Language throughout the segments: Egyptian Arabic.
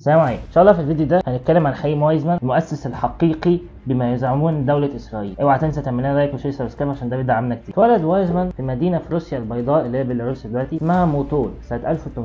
السلام عليكم ان شاء الله في الفيديو ده هنتكلم عن حقيقي وايزمان المؤسس الحقيقي بما يزعمون دولة إسرائيل اوعى تنسى تعمل لنا لايك وشير سبسكرايب عشان ده بيدعمنا كتير اتولد وايزمان في مدينة في روسيا البيضاء اللي هي بيلاروس دلوقتي اسمها موتول سنة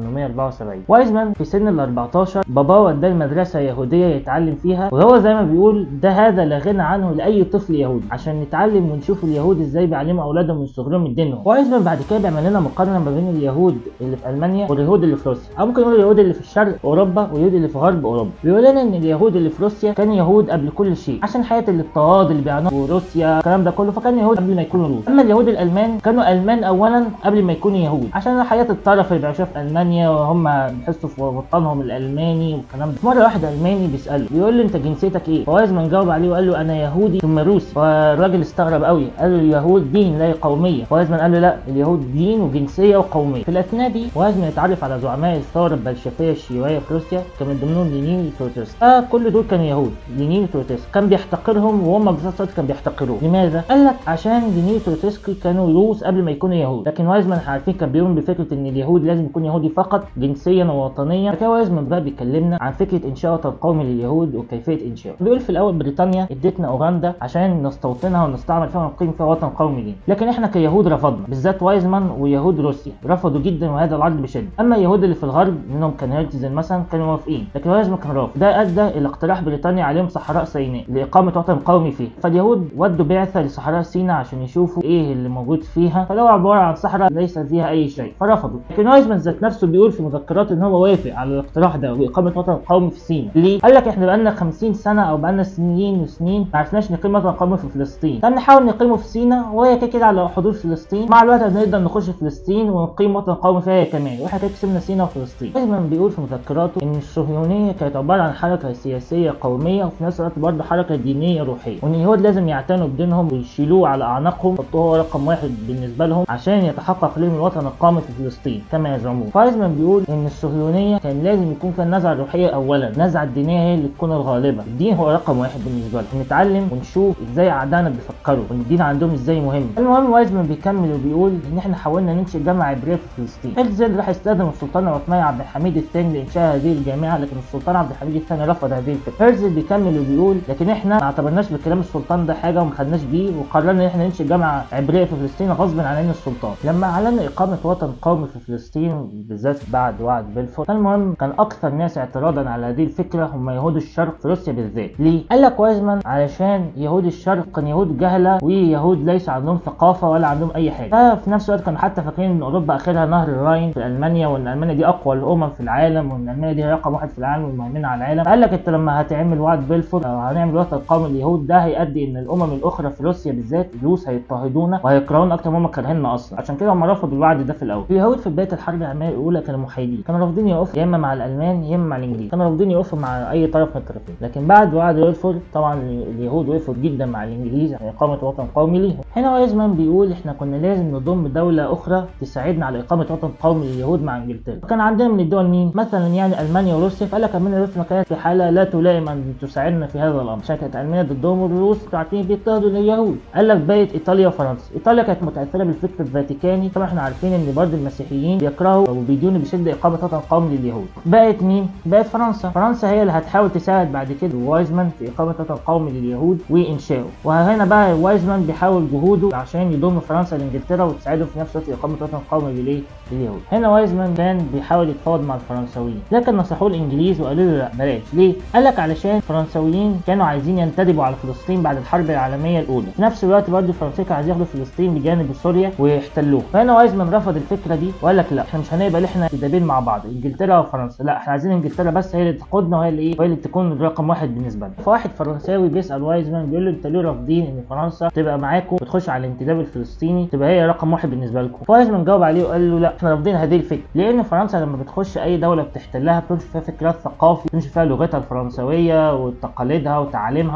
1874 وايزمان في سن ال 14 باباه وداه المدرسة يهودية يتعلم فيها وهو زي ما بيقول ده هذا لا غنى عنه لأي طفل يهودي عشان نتعلم ونشوف اليهود ازاي بيعلموا أولادهم من صغرهم من دينهم وايزمان بعد كده بيعمل لنا مقارنة ما بين اليهود اللي في ألمانيا واليهود اللي في روسيا أو ممكن نقول اليهود اللي في شرق أوروبا واليهود اللي في غرب أوروبا بيقول لنا إن اليهود اللي في روسيا كانوا يهود قبل كل شيء عشان حياة الاضطهاد اللي بيعانوها وروسيا الكلام ده كله فكانوا يهود قبل ما يكونوا روس اما اليهود الالمان كانوا المان اولا قبل ما يكونوا يهود عشان حياه الطرف اللي بيعيشوها في المانيا وهم بيحسوا في وطنهم الالماني والكلام ده مره واحد الماني بيساله بيقول له انت جنسيتك ايه فوايزمان جاوب عليه وقال له انا يهودي ثم روسي فالراجل استغرب قوي قال له اليهود دين لا قوميه فوايزمان قال له لا اليهود دين وجنسيه وقوميه في الاثناء دي وايزمان اتعرف على زعماء الثوره البلشفيه الشيوعيه في روسيا كان من ضمنهم لينين وتروتسكي آه كل دول كانوا يهود لينين وتروتسكي كان بيحتقرهم وهم بنفس الوقت كان بيحتقروه لماذا؟ قال لك عشان لينين وتروتسكي كانوا روس قبل ما يكونوا يهود لكن وايزمان احنا عارفين كان بيؤمن بفكره ان اليهود لازم يكون يهودي فقط جنسيا ووطنيا فكان وايزمان بقى بيكلمنا عن فكره انشاء وطن قومي لليهود وكيفيه انشائه بيقول في الاول بريطانيا ادتنا اوغندا عشان نستوطنها ونستعمل فيها ونقيم فيها وطن قومي لينا لكن احنا كيهود رفضنا بالذات وايزمان ويهود روسيا رفضوا جدا وهذا العرض بشده اما اليهود اللي في الغرب منهم كان هيرتزل مثلا كانوا موافقين لكن وايزمان كان رافض ده ادى الى اقتراح بريطانيا عليهم صحراء سيناء لاقامه وطن قومي فيه فاليهود ودوا بعثه لصحراء سيناء عشان يشوفوا ايه اللي موجود فيها فلو عباره عن صحراء ليس فيها اي شيء فرفضوا لكن وايزمان ذات نفسه بيقول في مذكراته ان هو وافق على الاقتراح ده واقامه وطن قومي في سيناء ليه قال لك احنا بقالنا 50 سنه او بقالنا سنين وسنين ما عرفناش نقيم وطن قومي في فلسطين طب نحاول نقيمه في سيناء وهي كده كده على حدود فلسطين مع الوقت هنقدر نخش فلسطين ونقيم وطن قومي فيها هي كمان واحنا كده كسبنا سيناء وفلسطين وايزمان بيقول في مذكراته ان الصهيونيه كانت عباره عن حركه سياسيه قوميه وفي نفس الوقت برضه حركه دينيه روحيه وان اليهود لازم يعتنوا بدينهم ويشيلوه على اعناقهم يحطوه هو رقم واحد بالنسبه لهم عشان يتحقق لهم الوطن القومي في فلسطين كما يزعمون فايزمان بيقول ان الصهيونيه كان لازم يكون فيها النزعه الروحيه اولا النزعه الدينيه هي اللي تكون الغالبه الدين هو رقم واحد بالنسبه لهم نتعلم ونشوف ازاي اعدائنا بيفكروا وان الدين عندهم ازاي مهم المهم وايزمان بيكمل وبيقول ان احنا حاولنا ننشئ جامعه عبريه في فلسطين هيرزل راح يستخدم السلطان العثماني عبد الحميد الثاني لانشاء هذه الجامعه لكن السلطان عبد الحميد الثاني رفض هذه الفكره هيرزل بيكمل وبيقول لكن احنا ما اعتبرناش بكلام السلطان ده حاجه وما خدناش بيه وقررنا ان احنا ننشئ جامعه عبريه في فلسطين غصب عن عين السلطان لما اعلن اقامه وطن قومي في فلسطين بالذات بعد وعد بلفور المهم كان اكثر ناس اعتراضا على هذه الفكره هم يهود الشرق في روسيا بالذات ليه قال لك وايزمان علشان يهود الشرق كان يهود جهله ويهود ليس عندهم ثقافه ولا عندهم اي حاجه ففي نفس الوقت كانوا حتى فاكرين ان اوروبا اخرها نهر الراين في المانيا وان المانيا دي اقوى الامم في العالم وان المانيا دي رقم واحد في العالم والمهيمنه على العالم قال لك انت لما هتعمل وعد بلفور او هنعمل وطن قومي اليهود ده هيؤدي ان الامم الاخرى في روسيا بالذات الروس هيضطهدونا وهيكرهونا اكتر ما هم كارهيننا اصلا عشان كده هم رفضوا الوعد ده في الاول اليهود في بدايه الحرب العالميه الاولى كانوا محايدين كانوا رافضين يقفوا يا اما مع الالمان يا اما مع الانجليز كانوا رافضين يقفوا مع اي طرف من الطرفين لكن بعد وعد بلفور طبعا اليهود وقفوا جدا مع الانجليز على اقامه وطن قومي ليهم هنا وايزمان بيقول احنا كنا لازم نضم دوله اخرى تساعدنا على اقامه وطن قومي لليهود مع انجلترا وكان عندنا من الدول مين مثلا يعني المانيا وروسيا فقال لك المانيا وروسيا كانت في حاله لا تلائم ان تساعدنا في هذا الامر عشان كانت المانيا ضدهم والروس عارفين بيضطهدوا اليهود قال لك بقت ايطاليا وفرنسا ايطاليا كانت متاثره بالفكر الفاتيكاني طبعا احنا عارفين ان برضه المسيحيين بيكرهوا او بيدينوا بشده اقامه وطن قومي لليهود بقت مين بقت فرنسا فرنسا هي اللي هتحاول تساعد بعد كده وايزمان في اقامه وطن قومي لليهود وانشائه وهنا بقى وايزمان بيحاول جهوده عشان يضم فرنسا لانجلترا وتساعدهم في نفس الوقت اقامه وطن قومي لليه لليهود هنا وايزمان كان بيحاول يتفاوض مع الفرنساويين لكن نصحوه الانجليز وقالوا له لا بلاش ليه قال لك علشان الفرنساويين كانوا عايزين ينتدبوا على فلسطين بعد الحرب العالميه الاولى في نفس الوقت برضه الفرنسيين كانوا عايزين ياخدوا فلسطين بجانب سوريا ويحتلوها فهنا وايزمان رفض الفكره دي وقال لك لا احنا مش هنقبل احنا كدابين مع بعض انجلترا وفرنسا لا احنا عايزين انجلترا بس هي اللي تقودنا وهي اللي ايه وهي اللي تكون رقم واحد بالنسبه لنا فواحد فرنساوي بيسال وايزمان بيقول له انت ليه رافضين ان فرنسا تبقى معاكم وتخش على الانتداب الفلسطيني تبقى هي رقم واحد بالنسبه لكم فوايزمان جاوب عليه وقال له لا احنا رافضين هذه الفكره لان فرنسا لما بتخش اي دوله بتحتلها بتمشي فيها فكرات ثقافي بتمشي فيها لغتها الفرنسويه وتقاليدها وتعاليمها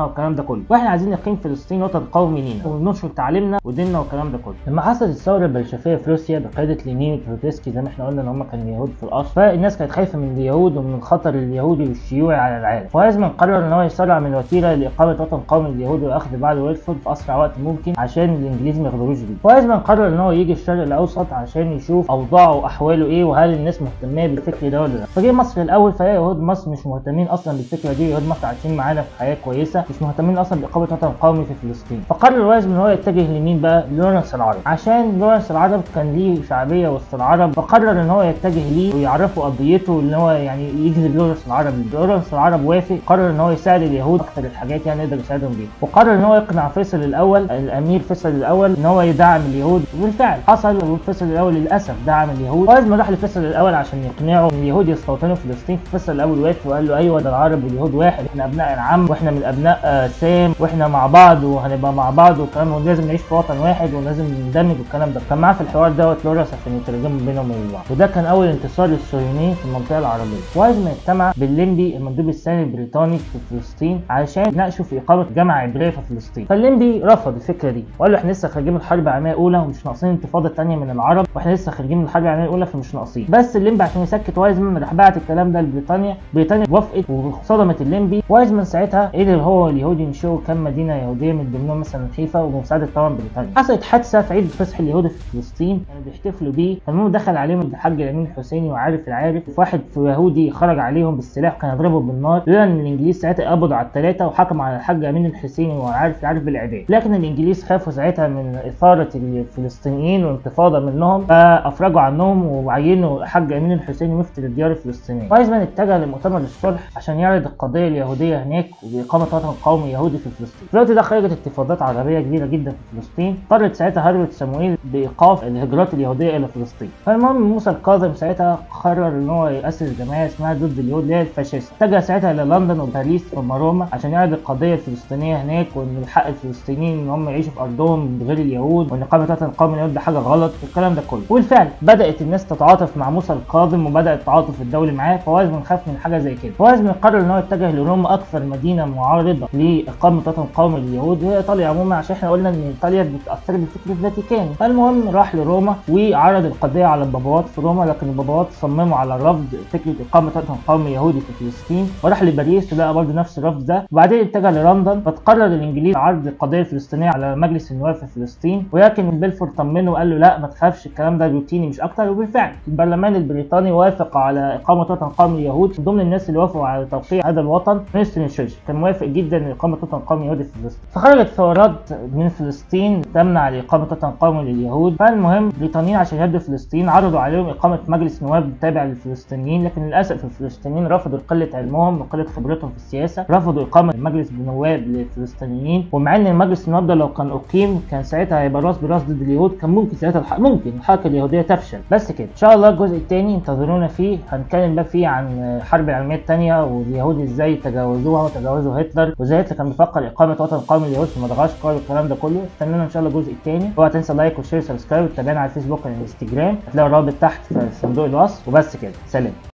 والكلام ده كله واحنا عايزين نقيم فلسطين وطن قومي لينا وننشر تعليمنا وديننا والكلام ده كله لما حصلت الثوره البلشفيه في روسيا بقياده لينين وتروتسكي زي ما احنا قلنا ان هم كانوا يهود في الاصل فالناس كانت خايفه من اليهود ومن الخطر اليهودي والشيوعي على العالم فايزمان قرر ان هو يسرع من وتيره لاقامه وطن قومي لليهود واخذ بعض ويلفورد في اسرع وقت ممكن عشان الانجليز ما يغدروش بيه فايزمان قرر ان هو يجي الشرق الاوسط عشان يشوف اوضاعه واحواله ايه وهل الناس مهتمه بالفكر ده ولا لا فجه مصر الاول فلقى يهود مصر مش مهتمين اصلا بالفكره دي يهود مصر عايشين معانا في حياه كويسه مش مهتمين اصلا باقامه وطن قومي في فلسطين فقرر وايزمان ان هو يتجه لمين بقى لورنس العرب عشان لورنس العرب كان ليه شعبيه وسط العرب فقرر ان هو يتجه ليه ويعرفوا قضيته ان هو يعني يجذب لورنس العرب لورنس العرب وافق قرر ان هو يساعد اليهود اكتر الحاجات يعني يقدر يساعدهم بيها وقرر ان هو يقنع فيصل الاول الامير فيصل الاول ان هو يدعم اليهود وبالفعل حصل وفيصل الاول للاسف دعم اليهود وايزمان راح لفيصل الاول عشان يقنعه ان اليهود يستوطنوا فلسطين فيصل الاول وافق وقال له ايوه ده العرب واليهود واحد احنا ابناء العم واحنا من ابناء آه سام واحنا مع بعض وهنبقى مع بعض والكلام ولازم نعيش في وطن واحد ولازم نندمج والكلام ده كان معاه في الحوار دوت لورس عشان يترجموا بينهم وبين بعض وده كان اول انتصار للصهيونيين في المنطقه العربيه وايزمان اجتمع بالليمبي المندوب الثاني البريطاني في فلسطين علشان يناقشوا في اقامه جامعه عبريه في فلسطين فالليمبي رفض الفكره دي وقال له احنا لسه خارجين من الحرب العالميه الاولى ومش ناقصين انتفاضه ثانيه من العرب واحنا لسه خارجين من الحرب العالميه الاولى فمش ناقصين بس الليمبي عشان يسكت وايزمان راح بعت الكلام ده لبريطانيا بريطانيا وافقت وصدمت الليمبي وايزمان ساعتها قدر هو اليهود ينشئوا كام مدينه يهوديه من ضمنهم مثلا حيفا وبمساعده طبعا بريطانيا حصلت حادثه في عيد الفصح اليهودي في فلسطين كانوا بيحتفلوا بيه فالمهم دخل عليهم الحاج الامين الحسيني وعارف العارف واحد يهودي خرج عليهم بالسلاح كان يضربه بالنار لولا ان الانجليز ساعتها قبضوا على الثلاثه وحكموا على الحاج امين الحسيني وعارف العارف بالاعدام لكن الانجليز خافوا ساعتها من اثاره الفلسطينيين وانتفاضه منهم فافرجوا عنهم وعينوا الحاج امين الحسيني مفتي للديار الفلسطينيه وايزمان اتجه لمؤتمر الصلح عشان يعرض القضيه اليهوديه هناك وباقامه وطن قومي يهودي في فلسطين في الوقت ده خرجت اتفاقات عربيه كبيره جدا في فلسطين اضطرت ساعتها هربت صموئيل بايقاف الهجرات اليهوديه الى فلسطين فالمهم موسى الكاظم ساعتها قرر ان هو ياسس جمعيه اسمها ضد اليهود اللي هي الفاشيست اتجه ساعتها الى لندن وباريس وروما عشان يعرض القضيه الفلسطينيه هناك وان الحق الفلسطينيين ان هم يعيشوا في ارضهم بغير اليهود وان اقامه وطن قومي اليهود ده حاجه غلط والكلام ده كله وبالفعل بدات الناس تتعاطف مع موسى الكاظم وبدا التعاطف الدولي معاه فوايزمان خاف من حاجه زي كده فوايزمان قرر ان هو يتجه لروما اكثر مدينه معارضه لاقامه وطن قومي لليهود وهي ايطاليا عموما عشان احنا قلنا ان ايطاليا بتاثر بالفكر الفاتيكاني فالمهم راح لروما وعرض القضيه على البابوات في روما لكن البابوات صمموا على رفض فكره اقامه وطن قومي يهودي في فلسطين وراح لباريس ولقى برضه نفس الرفض ده وبعدين اتجه للندن فتقرر الانجليز عرض القضيه الفلسطينيه على مجلس النواب في فلسطين ولكن بلفور طمنه وقال له لا ما تخافش الكلام ده روتيني مش اكتر وبالفعل البرلمان البريطاني وافق على اقامه وطن قومي يهود من ضمن الناس اللي وافقوا على توقيع هذا الوطن وينستون تشرشل كان موافق جدا لاقامه وطن قومي يهودي في فلسطين فخرجت ثورات من فلسطين تمنع اقامه وطن قومي لليهود فالمهم البريطانيين عشان يهدوا فلسطين عرضوا عليهم اقامه مجلس نواب تابع للفلسطينيين لكن للاسف الفلسطينيين رفضوا لقله علمهم وقله خبرتهم في السياسه رفضوا اقامه مجلس نواب للفلسطينيين ومع ان المجلس النواب ده لو كان اقيم كان ساعتها هيبقى راس براس ضد اليهود كان ممكن ساعتها الح... ممكن الحركه اليهوديه تفشل بس كده ان شاء الله الجزء الثاني انتظرونا فيه هنتكلم بقى فيه عن الحرب العالميه الثانيه واليهود ازاي تجاوزوها وتجاوزوا هتلر وازاي هتلر كان بيفكر اقامه وطن قومي لليهود في مدغشقر والكلام ده كله استنونا ان شاء الله الجزء الثاني اوعى تنسى لايك وشير وسبسكرايب وتابعنا على الفيسبوك والانستجرام هتلاقوا الرابط تحت في صندوق الوصف وبس كده سلام